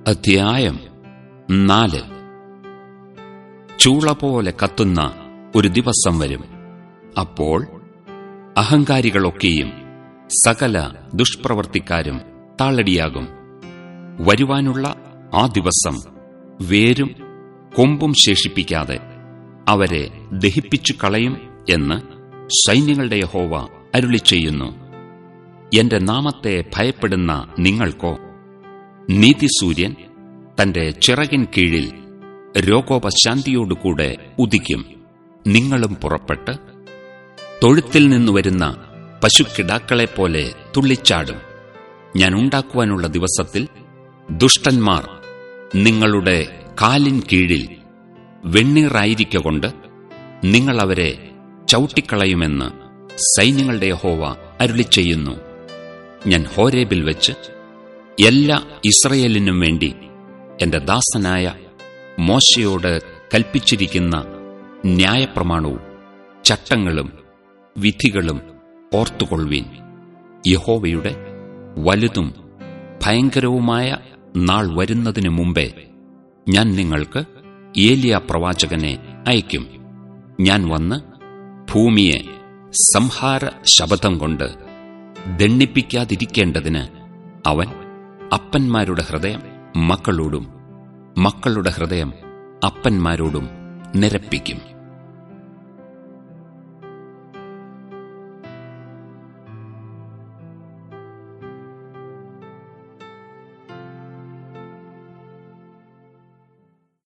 അധ്യായം നാല് ചൂള പോലെ കത്തുന്ന ഒരു ദിവസം വരും അപ്പോൾ അഹങ്കാരികളൊക്കെയും സകല ദുഷ്പ്രവർത്തിക്കാരും താളടിയാകും വരുവാനുള്ള ആ ദിവസം വേരും കൊമ്പും ശേഷിപ്പിക്കാതെ അവരെ ദഹിപ്പിച്ചു കളയും എന്ന് സൈന്യങ്ങളുടെ യഹോവ അരുളി ചെയ്യുന്നു എന്റെ നാമത്തെ ഭയപ്പെടുന്ന നിങ്ങൾക്കോ നീതിസൂര്യൻ തന്റെ ചിറകിൻ കീഴിൽ രോഗോപശാന്തിയോടുകൂടെ ഉദിക്കും നിങ്ങളും പുറപ്പെട്ട് തൊഴുത്തിൽ നിന്നു വരുന്ന പശുക്കിടാക്കളെപ്പോലെ തുള്ളിച്ചാടും ഞാൻ ഉണ്ടാക്കുവാനുള്ള ദിവസത്തിൽ ദുഷ്ടന്മാർ നിങ്ങളുടെ കാലിൻ കീഴിൽ വെണ്ണീറായിരിക്കൊണ്ട് നിങ്ങൾ അവരെ ചവിട്ടിക്കളയുമെന്ന് സൈന്യങ്ങളുടെ യഹോവ അരുളി ചെയ്യുന്നു ഞാൻ ഹോരേബിൽ വെച്ച് എല്ലാ ഇസ്രയേലിനും വേണ്ടി എന്റെ ദാസനായ മോശയോട് കൽപ്പിച്ചിരിക്കുന്ന ന്യായപ്രമാണവും ചട്ടങ്ങളും വിധികളും ഓർത്തുകൊള്ളുവീൻ യഹോവയുടെ വലുതും ഭയങ്കരവുമായ നാൾ വരുന്നതിനു മുമ്പേ ഞാൻ നിങ്ങൾക്ക് ഏലിയ പ്രവാചകനെ അയക്കും ഞാൻ വന്ന് ഭൂമിയെ സംഹാര ശബദം കൊണ്ട് ദണ്ണിപ്പിക്കാതിരിക്കേണ്ടതിന് അവൻ അപ്പന്മാരുടെ ഹൃദയം മക്കളോടും മക്കളുടെ ഹൃദയം അപ്പന്മാരോടും നിരപ്പിക്കും